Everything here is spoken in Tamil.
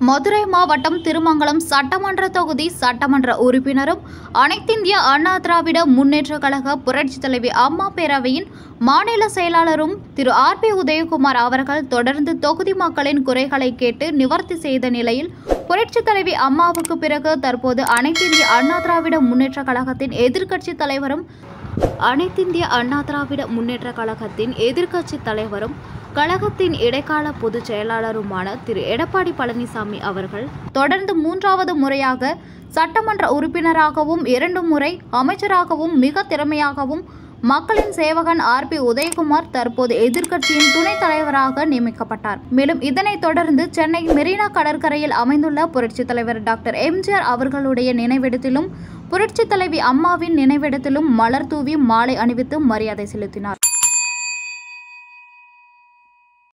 மதுரை மாவட்டம் திருமங்கலம் சட்டமன்ற தொகுதி சட்டமன்ற உறுப்பினரும் அனைத்திந்திய அண்ணா திராவிட முன்னேற்றக் கழக புரட்சித் தலைவி அம்மா பேரவையின் மாநில செயலாளரும் திரு ஆர் பி உதயகுமார் அவர்கள் தொடர்ந்து தொகுதி மக்களின் குறைகளை கேட்டு நிவர்த்தி செய்த நிலையில் புரட்சித் தலைவி அம்மாவுக்கு பிறகு தற்போது அனைத்திந்திய அண்ணா திராவிட முன்னேற்றக் கழகத்தின் எதிர்க்கட்சி தலைவரும் அனைத்திந்திய அண்ணா திராவிட முன்னேற்ற கழகத்தின் எதிர்க்கட்சி தலைவரும் கழகத்தின் இடைக்கால பொதுச் செயலாளருமான திரு எடப்பாடி பழனிசாமி அவர்கள் தொடர்ந்து மூன்றாவது முறையாக சட்டமன்ற உறுப்பினராகவும் இரண்டு முறை அமைச்சராகவும் மிக திறமையாகவும் மக்களின் சேவகன் ஆர் பி உதயகுமார் தற்போது எதிர்க்கட்சியின் துணைத் தலைவராக நியமிக்கப்பட்டார் மேலும் இதனைத் தொடர்ந்து சென்னை மெரினா கடற்கரையில் அமைந்துள்ள புரட்சித் தலைவர் டாக்டர் எம்ஜிஆர் அவர்களுடைய நினைவிடத்திலும் புரட்சித் தலைவி அம்மாவின் நினைவிடத்திலும் மலர் தூவி மாலை அணிவித்து மரியாதை செலுத்தினார்